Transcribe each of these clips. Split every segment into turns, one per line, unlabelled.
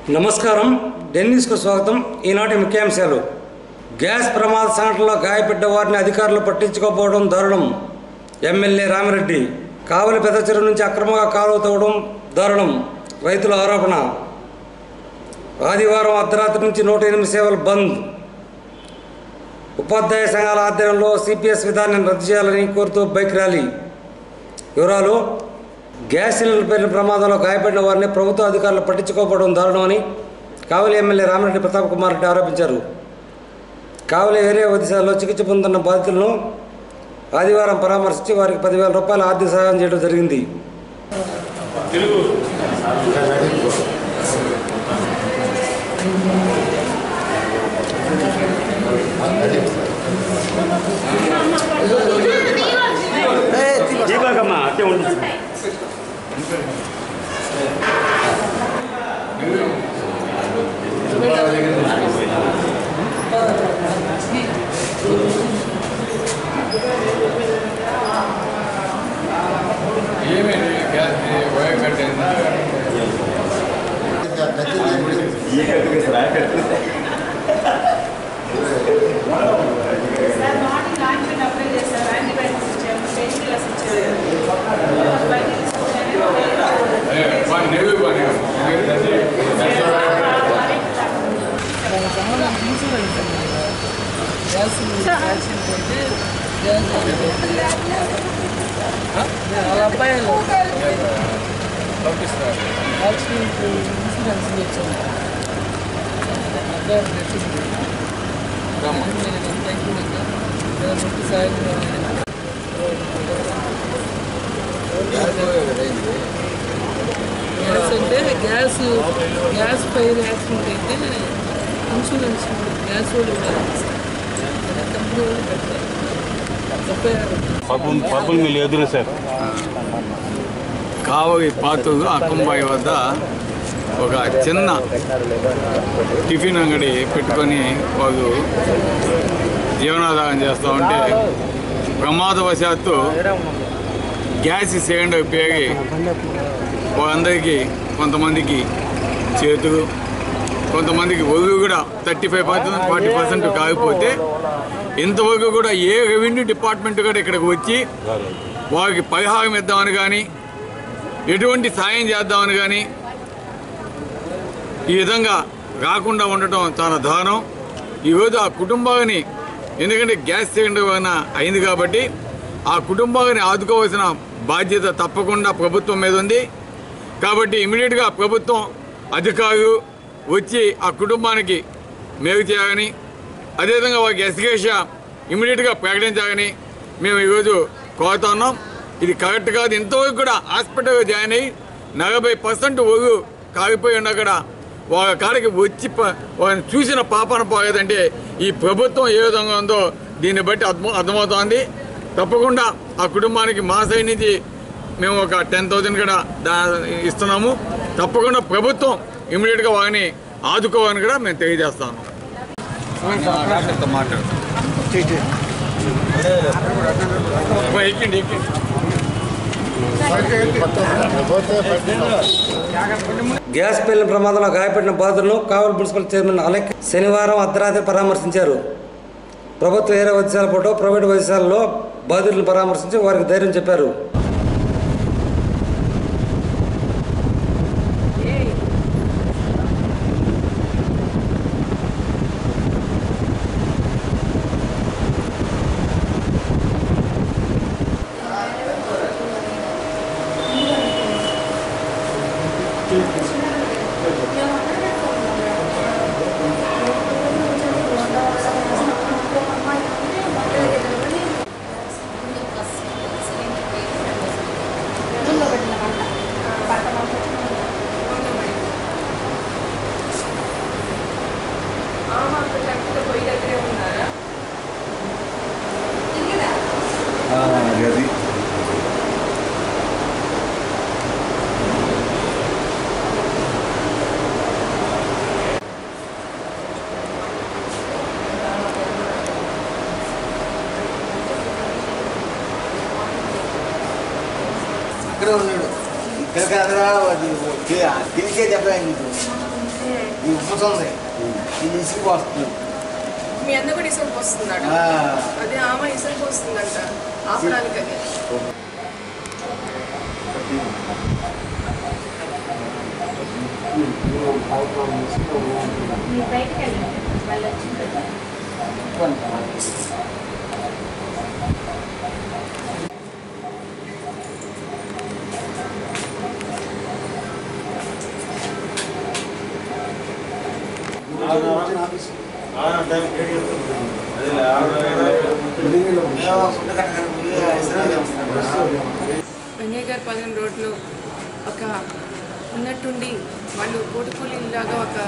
నమస్కారం డెన్నిస్కు స్వాగతం ఈనాటి ముఖ్యాంశాలు గ్యాస్ ప్రమాద సంఘటనలో గాయపడ్డ వారిని అధికారులు పట్టించుకోకపోవడం దారుణం ఎమ్మెల్యే రామిరెడ్డి కావలి పెద్ద చెరువు నుంచి అక్రమంగా కాలువ తవ్వడం దారుణం రైతుల ఆరోపణ ఆదివారం అర్ధరాత్రి నుంచి నూట ఎనిమిది సేవలు బంద్ ఉపాధ్యాయ సంఘాల ఆధ్వర్యంలో సిపిఎస్ విధానాన్ని రద్దు చేయాలని కోరుతూ బైక్ ర్యాలీ వివరాలు గ్యాస్ సిలిండర్ పేరిన ప్రమాదంలో గాయపడిన వారిని ప్రభుత్వ అధికారులు పట్టించుకోకపోవడం దారుణమని కావలి ఎమ్మెల్యే రామిరెడ్డి ప్రతాప్ కుమార్ రెడ్డి ఆరోపించారు కావలి ఏరియా వైద్యశాలలో చికిత్స పొందుతున్న బాధితులను ఆదివారం పరామర్శించి వారికి పదివేల రూపాయల ఆర్థిక సహాయం చేయడం జరిగింది
దీపాకమ్మ అట్టే ఉంది
ఏమేమి గ్యాస్ వైర్ కట్టిందా
ఈ కట్టుకు సార్ ఆ కట్టుకు
సార్ మార్నింగ్ లాంచ్ అప్లై చేశారు యాంటీబయాటిక్స్ ఇచ్చాము పెయిన్ కిల్లర్స్ ఇచ్చారు బయట తీసుకుంటేనే
పని నెవి పని
వాళ్ళ అబ్బాయిలు
పంపిస్తున్నారు
యాక్సిడెంట్ ఇన్సూరెన్స్ తెచ్చాను అబ్బాయి తెచ్చింది నేను అంతా కూడా గవర్నమెంట్ సాయం గ్యాస్ అంటే గ్యాస్ గ్యాస్ ఫైర్ యాక్సిడెంట్ అయితే ఇన్సూరెన్స్ గ్యాస్ వాళ్ళు కంపెనీ వాళ్ళు పెడతారు చెప్పారు
పప్పు పప్పులు మీరు ఎదురు సార్
కావలి పాతూరు అక్కంబాయి వద్ద ఒక చిన్న టిఫిన్ అంగడి పెట్టుకొని వాళ్ళు జీవనాధారం చేస్తూ ఉంటే ప్రమాదవశాత్తు గ్యాస్ సిలిండర్ ఉపయోగి వాళ్ళందరికీ కొంతమందికి చేతులు కొంతమందికి ఒళ్ళు కూడా thirty five percent forty percent కాకపోతే ఇంతవరకు కూడా ఏ రెవెన్యూ డిపార్ట్మెంట్ కూడా ఇక్కడికి వచ్చి వారికి పరిహారం ఇద్దామని కానీ ఎటువంటి సాయం చేద్దామని కానీ ఈ విధంగా రాకుండా ఉండటం చాలా దారుణం ఈరోజు ఆ కుటుంబాన్ని ఎందుకంటే గ్యాస్ సిలిండర్ వలన అయింది కాబట్టి ఆ కుటుంబాన్ని ఆదుకోవాల్సిన బాధ్యత తప్పకుండా ప్రభుత్వం మీద ఉంది కాబట్టి ఇమీడియట్గా ప్రభుత్వం అధికారులు వచ్చి ఆ కుటుంబానికి మేలు చేయాలని అదేవిధంగా వారికి ఎస్కేష ఇమీడియట్గా ప్రకటించాలని మేము ఈరోజు కోరుతున్నాం ఇది కరెక్ట్ కాదు ఇంతవరకు కూడా హాస్పిటల్లో జాయిన్ అయ్యి నలభై పర్సెంట్ ఒళ్ళు కాగిపోయి ఉన్నా కూడా వాళ్ళ కాడికి వచ్చి ప- వాళ్ళని చూసిన పాపన పోలేదంటే ఈ ప్రభుత్వం ఏ విధంగా ఉందో దీన్ని బట్టి అర్థం అర్థమవుతోంది తప్పకుండా ఆ కుటుంబానికి మా సైడ్ నుంచి మేము ఒక టెన్ థౌజండ్ కూడా దా ఇస్తున్నాము తప్పకుండా ప్రభుత్వం ఇమీడియట్గా వారిని ఆదుకోవాలని కూడా మేము తెలియజేస్తాము డాక్టర్తో మాట్లాడతాం ఎక్కండి ఎక్కండి
గ్యాస్ పేలిన ప్రమాదంలో గాయపడిన బాధితులను కావలి మున్సిపల్ చైర్మన్ అలెక్ శనివారం అర్ధరాత్రి పరామర్శించారు ప్రభుత్వ ఏరియా వైద్యశాల పాటు ప్రైవేటు వైద్యశాలలో బాధితులను పరామర్శించి వారికి ధైర్యం చెప్పారు
ఇక్కడ ఉన్నాడు ఇక్కడ కాదురా అది తిరిగే చెప్పాను నీకు ఈ ఉప్పుతుంది ఇది ఇసుకు వస్తుంది
మీ అన్న కూడా ఇసుకు వస్తున్నాడు
ఆ,
అదే ఆమె ఇసుకు వస్తుందంట ఆపడానికి అది
ఫుడ్ కట్టడానికి ఇసుకు చేస్తాడు.
వెంకయ్య గారి పాలెం రోడ్లో ఒక ఉన్నట్టుండి వాళ్ళు కూటుకూలిలాగా ఒక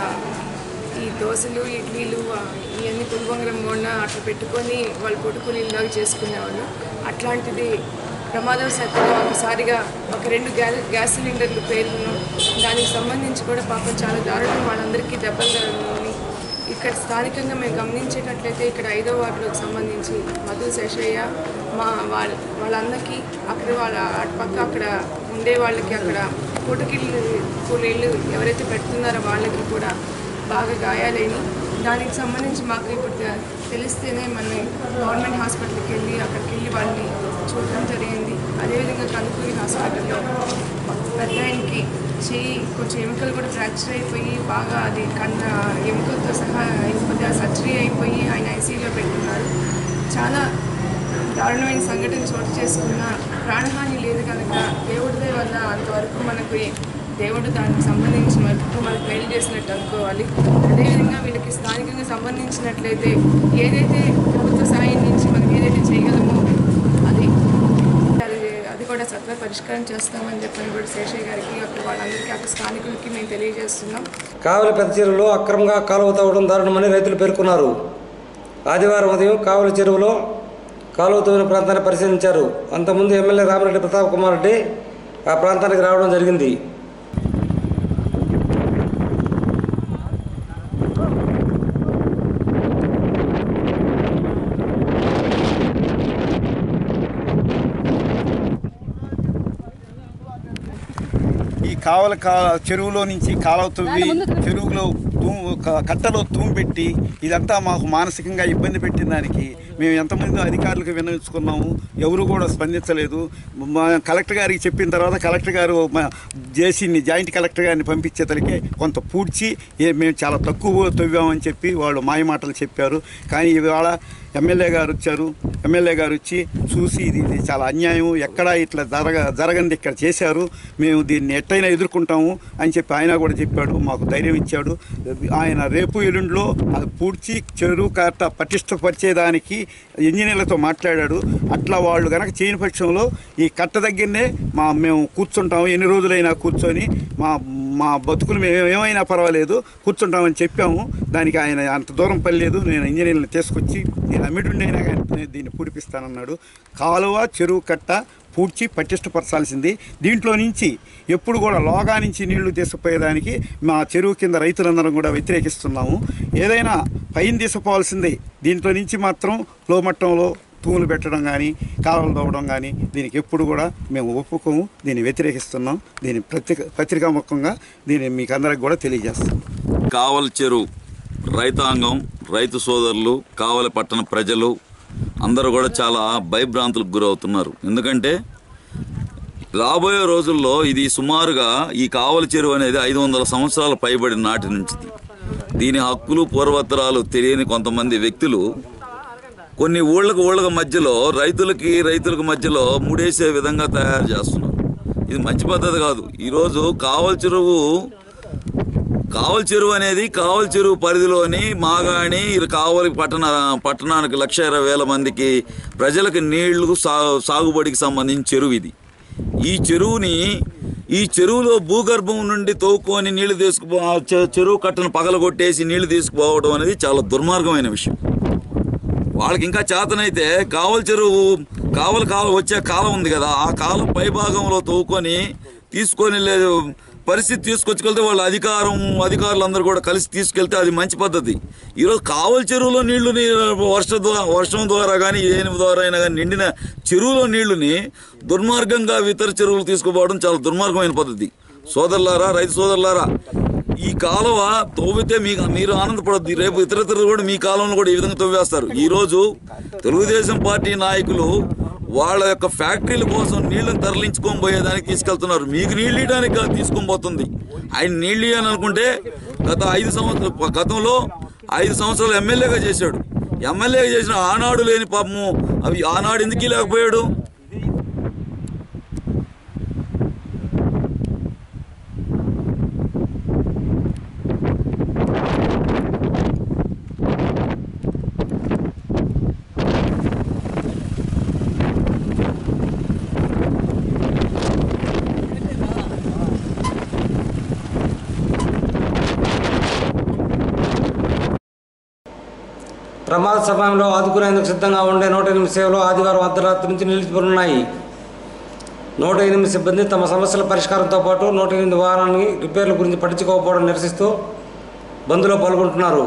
ఈ దోశలు ఇడ్లీలు ఆ, ఇవన్నీ పులిబొంగరం బోండా అట్లా పెట్టుకొని వాళ్ళు కూటుకూలిలాగా చేసుకునేవాళ్ళు అట్లాంటిది ప్రమాదవశాత్తుగా ఒకసారిగా ఒక రెండు గ్యా గ్యాస్ సిలిండర్లు పేర్లను దానికి సంబంధించి కూడా పాపం చాలా దారుణం వాళ్ళందరికీ దెబ్బలు తగిలినాయి ఇక్కడ స్థానికంగా మేము గమనించేటట్లయితే ఇక్కడ ఐదో వార్డులకు సంబంధించి మధు శేషయ్య మా వాళ్ళ వాళ్ళందరికీ అక్కడ వాళ్ళ అటు పక్క అక్కడ ఉండే వాళ్ళకి అక్కడ పూటకిళ్ళు కూలీళ్ళు ఎవరైతే పెడుతున్నారో వాళ్ళకి కూడా బాగా గాయాలని దానికి సంబంధించి మాకు ఇప్పుడు తె- తెలిస్తేనే మనం గవర్నమెంట్ హాస్పిటల్కి వెళ్ళి అక్కడికి వెళ్ళి వాళ్ళని చూడడం జరిగింది అదేవిధంగా కందుకూరి హాస్పిటల్లో పెద్ద ఆయనకి చెయ్యి కొంచెం ఎముకలు కూడా ఫ్రాక్చర్ అయిపోయి బాగా అది కన్న ఎముకలతో సహా అయిపోతే ఆ సర్జరీ అయిపోయి ఆయన ఐసీయూలో పెట్టున్నారు చాలా దారుణమైన సంఘటన చోటు చేసుకున్న ప్రాణహాని లేదు కనుక దేవుడిదే వల్ల అంతవరకు మనకు దేవుడు దానికి సంబంధించిన వరకు మనకు మేలు చేసినట్టు అనుకోవాలి అదేవిధంగా వీళ్ళకి స్థానికంగా సంబంధించినట్లయితే ఏదైతే ప్రభుత్వ సాయం నుంచి మనం ఏదైతే చేయగలమో అది అది అది కూడా సత్వర పరిష్కారం చేస్తామని చెప్పని కూడా శేషయ్య గారికి అక్కడ వాళ్ళందరికీ అక్కడ స్థానికులకి మేము తెలియజేస్తున్నాం
కావలి పెద్ద చెరువులో అక్రమంగా కాలువ తవ్వడం దారుణమని రైతులు పేర్కొన్నారు ఆదివారం ఉదయం కావలి చెరువులో కాలువ తవ్విన ప్రాంతాన్ని పరిశీలించారు అంతకుముందు ఎమ్మెల్యే రామిరెడ్డి ప్రతాప్ కుమార్ రెడ్డి ఆ ప్రాంతానికి రావడం జరిగింది
ఈ కావల కా చెరువులో నుంచి కాలువ తవ్వి చెరువులో తూము క- కట్టలో తూము పెట్టి ఇదంతా మాకు మానసికంగా ఇబ్బంది పెట్టిన దానికి మేము ఎంతమంది అధికారులకు విన్నవించుకున్నాము ఎవరు కూడా స్పందించలేదు మా కలెక్టర్ గారికి చెప్పిన తర్వాత కలెక్టర్ గారు మా జేసీని జాయింట్ కలెక్టర్ గారిని పంపించేతలకే కొంత పూడ్చి ఏ మేము చాలా తక్కువ తవ్వామని చెప్పి వాళ్ళు మాయమాటలు చెప్పారు కానీ ఇవాళ ఎమ్మెల్యే గారు వచ్చారు ఎమ్మెల్యే గారు వచ్చి చూసి ఇది ఇది చాలా అన్యాయం ఎక్కడా ఇట్లా జరగ జరగంది ఇక్కడ చేశారు మేము దీన్ని ఎట్టయినా ఎదుర్కొంటాము అని చెప్పి ఆయన కూడా చెప్పాడు మాకు ధైర్యం ఇచ్చాడు ఆయన రేపు ఎల్లుండిలో అది పూడ్చి చెరువు కట్ట పటిష్టపరిచేదానికి ఇంజనీర్లతో మాట్లాడాడు అట్లా వాళ్ళు కనుక చేయని పక్షంలో ఈ కట్ట దగ్గరనే మా మేము కూర్చుంటాము ఎన్ని రోజులైనా కూర్చొని మా మా బతుకులు మేము ఏమైనా పర్వాలేదు కూర్చుంటామని చెప్పాము దానికి ఆయన అంత దూరం పర్లేదు నేను ఇంజనీర్లను తీసుకొచ్చి నేను అమ్మిడుండైనా కానీ నేను దీన్ని పూడిపిస్తానన్నాడు కాలువ చెరువు కట్ట పూడ్చి పటిష్టపరచాల్సింది దీంట్లో నుంచి ఎప్పుడు కూడా లోగా నుంచి నీళ్లు తీసుకుపోయేదానికి మా చెరువు కింద రైతులందరం కూడా వ్యతిరేకిస్తున్నాము ఏదైనా పైన తీసుకుపోవాల్సిందే దీంట్లో నుంచి మాత్రం లో మట్టంలో తూములు పెట్టడం కానీ కాలువలు తవ్వడం కానీ దీనికి ఎప్పుడు కూడా మేము ఒప్పుకోము దీన్ని వ్యతిరేకిస్తున్నాం దీని పత్రిక పత్రికాముఖంగా దీన్ని మీకు అందరికి కూడా తెలియజేస్తాం
కావల చెరువు రైతాంగం రైతు సోదరులు కావలి పట్టణ ప్రజలు అందరూ కూడా చాలా భయభ్రాంతులకు గురవుతున్నారు ఎందుకంటే రాబోయే రోజుల్లో ఇది సుమారుగా ఈ కావలి చెరువు అనేది ఐదు వందల సంవత్సరాల పైబడిన నాటి నుంచి దీని హక్కులు పూర్వత్తరాలు తెలియని కొంతమంది వ్యక్తులు కొన్ని ఊళ్ళకు ఊళ్ళకు మధ్యలో రైతులకి రైతులకు మధ్యలో ముడేసే విధంగా తయారు చేస్తున్నారు ఇది మంచి పద్ధతి కాదు ఈరోజు కావలి చెరువు కావలి చెరువు అనేది కావలి చెరువు పరిధిలోని మాగాణి కావలి పట్టణ పట్టణానికి లక్ష ఇరవై వేల మందికి ప్రజలకు నీళ్లు సా సాగుబడికి సంబంధించిన చెరువు ఇది ఈ చెరువుని ఈ చెరువులో భూగర్భం నుండి తవ్వుకొని నీళ్లు తీసుకుపో ఆ చె- చెరువు కట్టను పగలగొట్టేసి నీళ్లు తీసుకుపోవడం అనేది చాలా దుర్మార్గమైన విషయం వాళ్ళకి ఇంకా చేతనైతే కావలి చెరువు కావలి కాలం వచ్చే కాలం ఉంది కదా ఆ కాలం పై భాగంలో తవ్వుకొని తీసుకొని లేదు పరిస్థితి తీసుకొచ్చుకెళ్తే వాళ్ళ అధికారం అధికారులందరూ కూడా కలిసి తీసుకెళ్తే అది మంచి పద్ధతి ఈరోజు కావలి చెరువులో నీళ్లుని వర్ష ద్వారా వర్షం ద్వారా కానీ ఏని ద్వారా అయినా కానీ నిండిన చెరువులో నీళ్లుని దుర్మార్గంగా ఇతర చెరువులు తీసుకుపోవడం చాలా దుర్మార్గమైన పద్ధతి సోదరులారా రైతు సోదరులారా ఈ కాలువ తవ్వితే మీకు మీరు ఆనందపడద్దు రేపు ఇతరితరులు కూడా మీ కాలంలో కూడా ఈ విధంగా తవ్వేస్తారు ఈ రోజు తెలుగుదేశం పార్టీ నాయకులు వాళ్ళ యొక్క ఫ్యాక్టరీల కోసం నీళ్లను తరలించుకొని పోయేదానికి తీసుకెళ్తున్నారు మీకు నీళ్ళు ఇవ్వడానికి కాదు తీసుకొని పోతుంది ఆయన నీళ్ళు ఇవ్వని అనుకుంటే గత ఐదు సంవత్సరాలు గతంలో ఐదు సంవత్సరాలు ఎమ్మెల్యేగా చేశాడు ఎమ్మెల్యేగా చేసిన ఆనాడు లేని పాపము అవి ఆనాడు ఎందుకు లేకపోయాడు
ప్రమాద సమయంలో ఆదుకునేందుకు సిద్ధంగా ఉండే నూట ఎనిమిది సేవలు ఆదివారం అర్ధరాత్రి నుంచి నిలిచిపోనున్నాయి నూట ఎనిమిది సిబ్బంది తమ సమస్యల పరిష్కారంతో పాటు నూట ఎనిమిది వాహనాన్ని రిపేర్ల గురించి పట్టించుకోకపోవడం నిరసిస్తూ బంద్లో పాల్గొంటున్నారు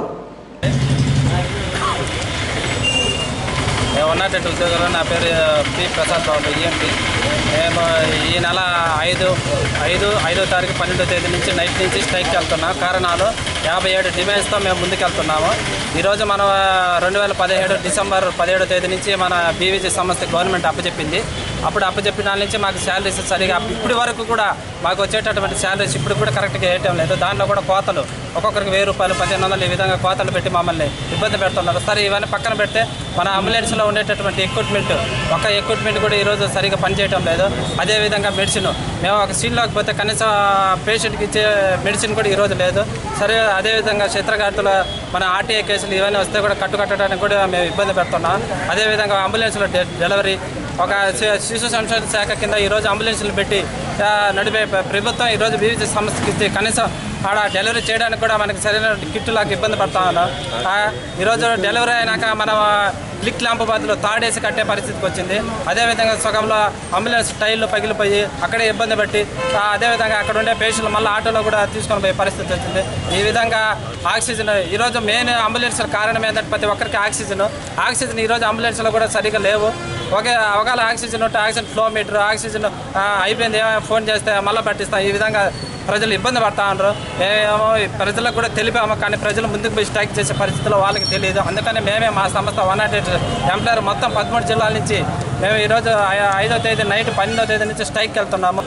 నేను ఉన్నటువంటి ఉద్యోగంలో నా పేరు పి ప్రసాద్ బాబు ఈఎంపీ మేము ఈ నెల ఐదు ఐదు ఐదో తారీఖు పన్నెండో తేదీ నుంచి నైట్ నుంచి స్ట్రైక్కి వెళ్తున్నాం కారణాలు యాభై ఏడు డిమాండ్స్తో మేము ముందుకెళ్తున్నాము ఈరోజు మనం రెండు వేల పదిహేడు డిసెంబర్ పదిహేడో తేదీ నుంచి మన బీవీజీ సంస్థ గవర్నమెంట్ అప్పచెప్పింది అప్పుడు అప్పచెప్పిన దాని నుంచి మాకు శాలరీస్ సరిగా ఇప్పటి వరకు కూడా మాకు వచ్చేటటువంటి శాలరీస్ ఇప్పుడు కూడా కరెక్ట్గా వేయటం లేదు దాంట్లో కూడా కోతలు ఒక్కొక్కరికి వెయ్యి రూపాయలు పదిహేను వందలు ఈ విధంగా కోతలు పెట్టి మమ్మల్ని ఇబ్బంది పెడుతున్నారు సరే ఇవన్నీ పక్కన పెడితే మన అంబులెన్స్లో ఉండేటటువంటి ఎక్విప్మెంట్ ఒక ఎక్విప్మెంట్ కూడా ఈరోజు సరిగా పనిచేయటం లేదు అదేవిధంగా మెడిసిన్ మేము ఒక సీన్లోకి పోతే కనీసం పేషెంట్కి ఇచ్చే మెడిసిన్ కూడా ఈరోజు లేదు సరే అదేవిధంగా చిత్రకార్తల మన ఆర్టీఐ కేసులు ఇవన్నీ వస్తే కూడా కట్టు కట్టడానికి కూడా మేము ఇబ్బంది పెడుతున్నాం అదేవిధంగా అంబులెన్స్లో డె డెలివరీ ఒక శి- శిశు సంక్షేమ శాఖ కింద ఈరోజు అంబులెన్స్లు పెట్టి ఆ, నడిపే ప్ర- ప్రభుత్వం ఈరోజు బీవీసీ సంస్థకి ఇచ్చి కనీసం ఆడ డెలివరీ చేయడానికి కూడా మనకి సరైన కిట్ లాగా ఇబ్బంది పడతా ఉన్నాం ఆ, ఈరోజు డెలివరీ అయినాక మనం లిక్ ల్యాంప్ బదులు తాడేసి కట్టే పరిస్థితికి వచ్చింది అదేవిధంగా సగంలో అంబులెన్స్ టైర్లు పగిలిపోయి అక్కడే ఇబ్బంది పెట్టి ఆ, అదేవిధంగా అక్కడ ఉండే పేషెంట్లు మళ్ళీ ఆటోలో కూడా తీసుకొని పోయే పరిస్థితి వచ్చింది ఈ విధంగా ఆక్సిజన్ ఈరోజు మెయిన్ అంబులెన్స్ కారణం ఏంటంటే ప్రతి ఒక్కరికి ఆక్సిజన్ ఆక్సిజన్ ఈరోజు అంబులెన్స్లో కూడా సరిగా లేవు ఒకే ఒకవేళ ఆక్సిజన్ ఉంటే ఆక్సిజన్ ఫ్లో మీటర్ ఆక్సిజన్ ఆ, అయిపోయింది ఏమైనా ఫోన్ చేస్తే మళ్ళీ పట్టిస్తాం ఈ విధంగా ప్రజలు ఇబ్బంది పడతా ఉన్నారు మేమేమో ఈ ప్రజలకు కూడా తెలిపాము కానీ ప్రజలు ముందుకు పోయి స్ట్రైక్ చేసే పరిస్థితిలో వాళ్ళకి తెలియదు అందుకని మేమే మా సంస్థ వన్ నాట్ ఎయిట్ ఎంప్లాయర్ మొత్తం పదమూడు జిల్లాల నుంచి మేము ఈరోజు ఐ- ఐదో తేదీ నైట్ పన్నెండో తేదీ నుంచి స్ట్రైక్కి వెళ్తున్నాము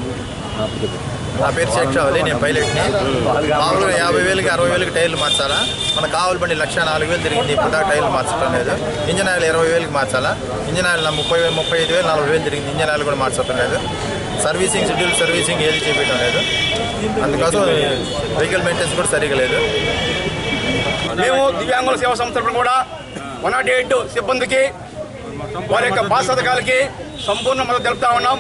నా పేరు శేఖ్ షావలి నేను పైలట్ని మామూలుగా యాభై వేలకి అరవై వేలకి టైర్లు మార్చాలా మన కావాలి బండి లక్ష నాలుగు వేలు తిరిగింది ఇప్పుడు దాకా టైర్లు మార్చడం లేదు ఇంజన్ ఆయిల్ ఇరవై వేలకి మార్చాలా ఇంజన్ ఆయిల్ నా ముప్పై వే- ముప్పై ఐదు వేలు నలభై వేలు తిరిగింది ఇంజన్ ఆయిల్ కూడా మార్చడం లేదు సర్వీసింగ్ షెడ్యూల్ సర్వీసింగ్ ఏది చేపించడం లేదు అందుకోసం వెహికల్ మెయింటెనెన్స్ కూడా సరిగా లేదు
మేము దివ్యాంగుల సేవా సంస్థ తరపున కూడా వన్ నాట్ ఎయిట్ సిబ్బందికి వారి యొక్క పాస్ పథకాలకి సంపూర్ణ మద్దతు తెలుపుతా ఉన్నాం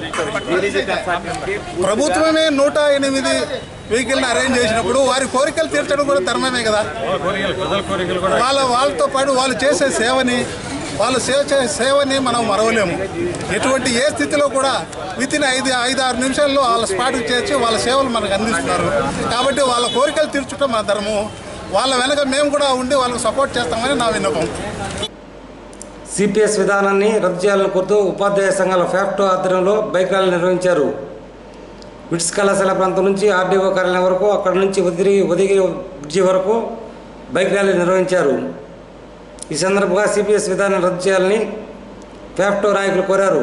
ప్రభుత్వమే నూట ఎనిమిది వెహికల్ని అరేంజ్ చేసినప్పుడు వారి కోరికలు తీర్చడం కూడా ధర్మమే కదా వాళ్ళ వాళ్ళతో పాటు వాళ్ళు చేసే సేవని వాళ్ళు సేవ చేసే సేవని మనం మరవలేము ఎటువంటి ఏ స్థితిలో కూడా విత్ ఇన్ ఐదు ఐదు ఆరు నిమిషాల్లో వాళ్ళ స్పాట్కి చేర్చి వాళ్ళ సేవలు మనకు అందిస్తున్నారు కాబట్టి వాళ్ళ కోరికలు తీర్చడం మన ధర్మం వాళ్ళ వెనక మేము కూడా ఉండి వాళ్ళకు సపోర్ట్ చేస్తామని నా విన్నపం
సిపిఎస్ విధానాన్ని రద్దు చేయాలని కోరుతూ ఉపాధ్యాయ సంఘాల ఫ్యాక్టో ఆధ్వర్యంలో బైక్ ర్యాలీ నిర్వహించారు విట్స్ కళాశాల ప్రాంతం నుంచి ఆర్డీఓ కార్యాలయం వరకు అక్కడి నుంచి ఉదిరి ఉదయగిరి బ్రిడ్జి వరకు బైక్ ర్యాలీ నిర్వహించారు ఈ సందర్భంగా సిపిఎస్ విధానం రద్దు చేయాలని ఫ్యాక్టో నాయకులు కోరారు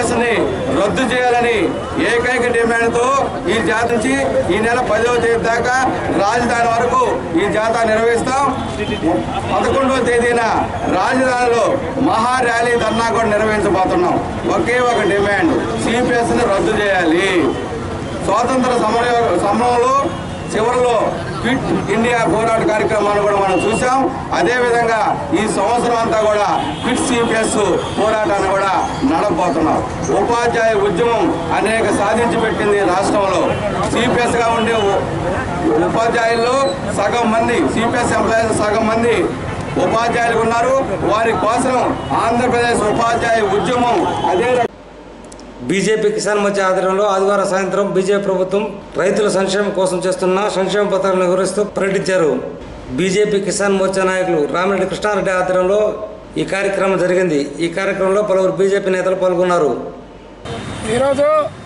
సిపిఎస్ ని రద్దు చేయాలని ఏకైక డిమాండ్తో ఈ జాత నుంచి ఈ నెల పదవ తేదీ దాకా రాజధాని వరకు ఈ జాత నిర్వహిస్తాం పదకొండవ తేదీన రాజధానిలో మహా ర్యాలీ ధర్నా కూడా నిర్వహించబోతున్నాం ఒకే ఒక డిమాండ్ సిపిఎస్ ని రద్దు చేయాలి స్వాతంత్ర సమర సమరంలో చివరిలో క్విట్ ఇండియా పోరాట కార్యక్రమాన్ని కూడా మనం చూసాం అదేవిధంగా ఈ సంవత్సరం అంతా కూడా క్విట్ సిపిఎస్ పోరాటాన్ని కూడా నడపబోతున్నాం ఉపాధ్యాయ ఉద్యమం అనేక సాధించి పెట్టింది రాష్ట్రంలో సిపిఎస్ గా ఉండే ఉ- ఉపాధ్యాయుల్లో సగం మంది సిపిఎస్ ఎంప్లాయీస్ సగం మంది ఉపాధ్యాయులు ఉన్నారు వారి కోసం ఆంధ్రప్రదేశ్ ఉపాధ్యాయ ఉద్యమం అదే రకంగా
బీజేపీ కిసాన్ మోర్చా ఆధ్వర్యంలో ఆదివారం సాయంత్రం బీజేపీ ప్రభుత్వం రైతుల సంక్షేమం కోసం చేస్తున్న సంక్షేమ పథకాలను వివరిస్తూ పర్యటించారు బీజేపీ కిసాన్ మోర్చా నాయకులు రామిరెడ్డి కృష్ణారెడ్డి ఆధ్వర్యంలో ఈ కార్యక్రమం జరిగింది ఈ కార్యక్రమంలో పలువురు బీజేపీ నేతలు పాల్గొన్నారు
ఈరోజు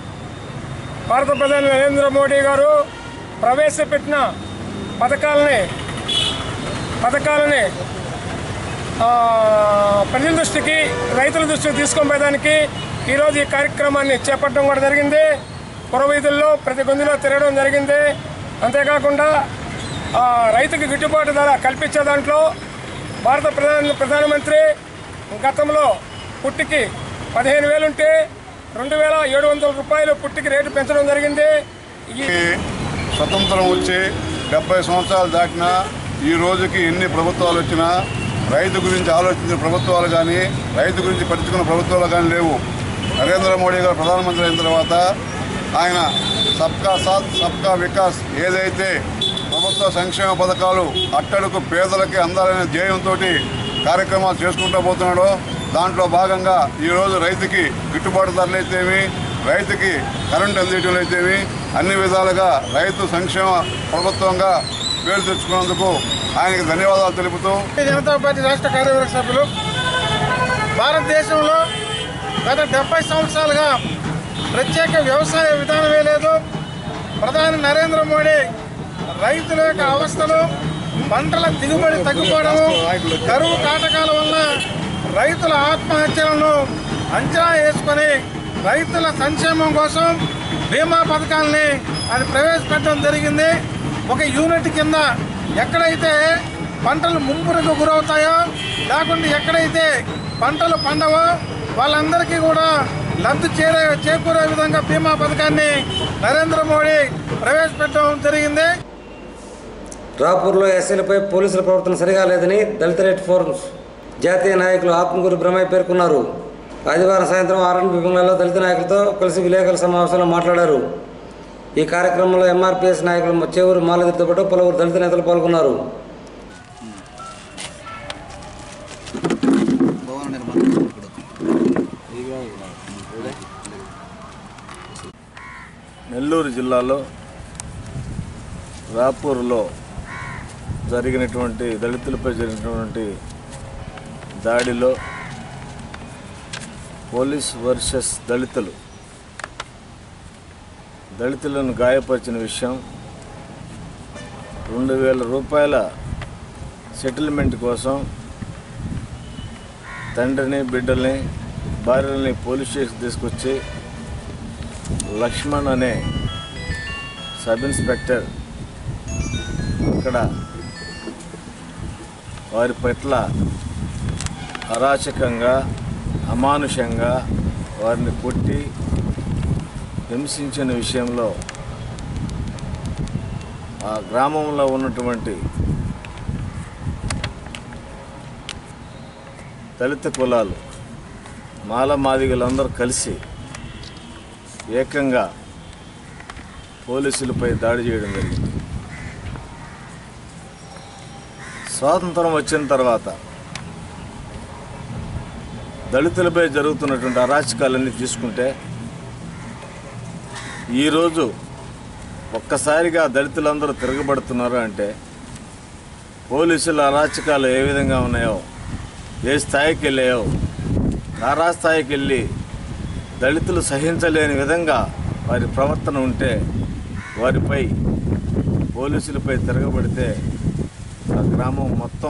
భారత ప్రధాని నరేంద్ర మోడీ గారు ప్రవేశపెట్టిన పథకాలని పథకాలని ఆ, ప్రజల దృష్టికి రైతుల దృష్టికి తీసుకొని పోయడానికి ఈరోజు ఈ కార్యక్రమాన్ని చేపట్టడం కూడా జరిగింది పురవీధుల్లో ప్రతి గొంతులో తిరగడం జరిగింది అంతేకాకుండా ఆ, రైతుకి గిట్టుబాటు ధర కల్పించే దాంట్లో భారత ప్రధాన ప్రధానమంత్రి గతంలో పుట్టికి పదిహేను వేలు ఉంటే రెండు వేల ఏడు వందల రూపాయలు పుట్టికి రేటు పెంచడం జరిగింది ఈ
స్వతంత్రం వచ్చి డెబ్బై సంవత్సరాలు దాటినా ఈ రోజుకి ఎన్ని ప్రభుత్వాలు వచ్చినా రైతు గురించి ఆలోచించిన ప్రభుత్వాలు కానీ రైతు గురించి పట్టించుకున్న ప్రభుత్వాలు కానీ లేవు నరేంద్ర మోడీ గారు ప్రధానమంత్రి అయిన తర్వాత ఆయన సబ్కా సాత్ సబ్కా వికాస్ ఏదైతే ప్రభుత్వ సంక్షేమ పథకాలు అట్టడుకు పేదలకి అందాలనే ధ్యేయంతో కార్యక్రమాలు చేసుకుంటూ పోతున్నాడో దాంట్లో భాగంగా ఈరోజు రైతుకి గిట్టుబాటు ధరలు అయితేమి రైతుకి కరెంట్ అందించడం అయితేమి అన్ని విధాలుగా రైతు సంక్షేమ ప్రభుత్వంగా పేరు తెచ్చుకున్నందుకు ఆయనకి ధన్యవాదాలు తెలుపుతూ
భారతీయ జనతా పార్టీ రాష్ట్ర కార్యవర్గ సభ్యులు భారతదేశంలో గత డెబ్బై సంవత్సరాలుగా ప్రత్యేక వ్యవసాయ విధానమే లేదు ప్రధాని నరేంద్ర మోడీ రైతుల యొక్క అవస్థలు పంటల దిగుబడి తగ్గిపోవడము కరువు కాటకాల వల్ల రైతుల ఆత్మహత్యలను అంచనా వేసుకొని రైతుల సంక్షేమం కోసం బీమా పథకాలని అది ప్రవేశపెట్టడం జరిగింది ఒక యూనిట్ కింద ఎక్కడైతే పంటలు ముంపురకు గురవుతాయో లేకుంటే ఎక్కడైతే పంటలు పండవో వాళ్ళందరికీ కూడా లబ్ధి చేరే చేకూరే విధంగా బీమా పథకాన్ని నరేంద్ర మోడీ ప్రవేశపెట్టడం జరిగింది
రాపూర్లో ఎస్సీలపై పోలీసుల ప్రవర్తన సరిగా లేదని దళిత రెడ్ ఫోరం జాతీయ నాయకులు ఆత్మగురు బ్రహ్మయ్య పేర్కొన్నారు ఆదివారం సాయంత్రం ఆర్ఎన్బి బంగ్లాలో దళిత నాయకులతో కలిసి విలేకరుల సమావేశంలో మాట్లాడారు ఈ కార్యక్రమంలో ఎంఆర్పిఎస్ నాయకులు చేవూరు మాలదితో పాటు పలువురు దళిత నేతలు పాల్గొన్నారు
నెల్లూరు జిల్లాలో రాపూర్లో జరిగినటువంటి దళితులపై జరిగినటువంటి దాడిలో పోలీస్ వర్సెస్ దళితులు దళితులను గాయపరిచిన విషయం రెండు వేల రూపాయల సెటిల్మెంట్ కోసం తండ్రిని బిడ్డల్ని భార్యల్ని పోలీస్ స్టేషన్ తీసుకొచ్చి లక్ష్మణ్ అనే సబ్ ఇన్స్పెక్టర్ అక్కడ వారి పట్ల అరాచకంగా అమానుషంగా వారిని కొట్టి హింసించిన విషయంలో ఆ గ్రామంలో ఉన్నటువంటి దళిత కులాలు మాల మాదిగలందరూ కలిసి ఏకంగా పోలీసులపై దాడి చేయడం జరిగింది స్వాతంత్రం వచ్చిన తర్వాత దళితులపై జరుగుతున్నటువంటి అరాచకాలన్నీ తీసుకుంటే ఈరోజు ఒక్కసారిగా దళితులందరూ తిరగబడుతున్నారు అంటే పోలీసుల అరాచకాలు ఏ విధంగా ఉన్నాయో ఏ స్థాయికి వెళ్ళాయో నారా స్థాయికి వెళ్ళి దళితులు సహించలేని విధంగా వారి ప్రవర్తన ఉంటే వారిపై పోలీసులపై తిరగబడితే ఆ గ్రామం మొత్తం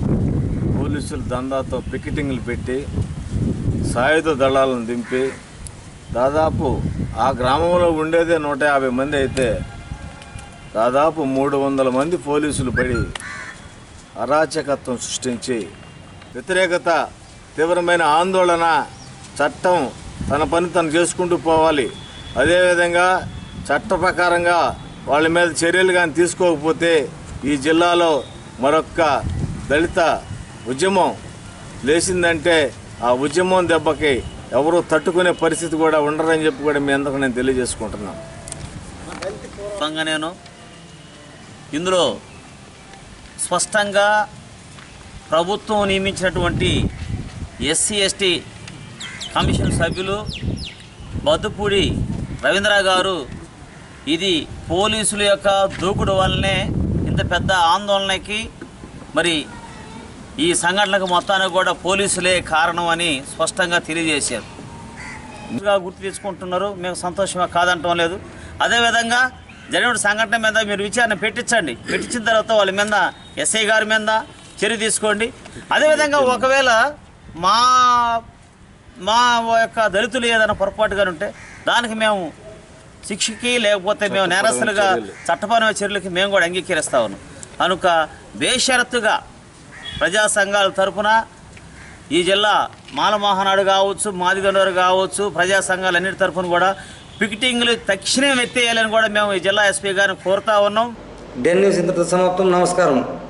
పోలీసులు దందాతో పికెటింగ్లు పెట్టి సాయుధ దళాలను దింపి దాదాపు ఆ గ్రామంలో ఉండేదే నూట యాభై మంది అయితే దాదాపు మూడు వందల మంది పోలీసులు పడి అరాచకత్వం సృష్టించి వ్యతిరేకత తీవ్రమైన ఆందోళన చట్టం తన పని తను చేసుకుంటూ పోవాలి అదేవిధంగా చట్ట ప్రకారంగా వాళ్ళ మీద చర్యలు కానీ తీసుకోకపోతే ఈ జిల్లాలో మరొక్క దళిత ఉద్యమం లేచిందంటే ఆ ఉద్యమం దెబ్బకి ఎవరు తట్టుకునే పరిస్థితి కూడా ఉండరని చెప్పి కూడా మీ అందరికీ నేను తెలియజేసుకుంటున్నాను
మొత్తంగా నేను ఇందులో స్పష్టంగా ప్రభుత్వం నియమించినటువంటి ఎస్సీ ఎస్టీ కమిషన్ సభ్యులు బద్దుపూడి రవీంద్ర గారు ఇది పోలీసుల యొక్క దూకుడు వల్లనే ఇంత పెద్ద ఆందోళనకి మరి ఈ సంఘటనకు మొత్తానికి కూడా పోలీసులే కారణం అని స్పష్టంగా తెలియజేశారు ఇంకా గుర్తు తెచ్చుకుంటున్నారు మేము సంతోషంగా కాదంటం లేదు అదేవిధంగా జరిగిన సంఘటన మీద మీరు విచారణ పెట్టించండి పెట్టించిన తర్వాత వాళ్ళ మీద ఎస్ఐ గారి మీద చర్య తీసుకోండి అదేవిధంగా ఒకవేళ మా మా యొక్క దళితులు ఏదైనా పొరపాటుగా ఉంటే దానికి మేము శిక్షకి లేకపోతే మేము నేరస్తులుగా చట్టపరమైన చర్యలకి మేము కూడా అంగీకరిస్తా ఉన్నాం కనుక బేషరతుగా ప్రజా సంఘాల తరపున ఈ జిల్లా మాలమోహనాడు కావచ్చు మాదిగండోరు కావచ్చు ప్రజా సంఘాలన్నిటి తరపున కూడా పికెటింగ్లు తక్షణం ఎత్తేయాలని కూడా మేము ఈ జిల్లా ఎస్పీ గారిని కోరుతా ఉన్నాం
డెన్ న్యూస్ ఇంతటితో సమాప్తం నమస్కారం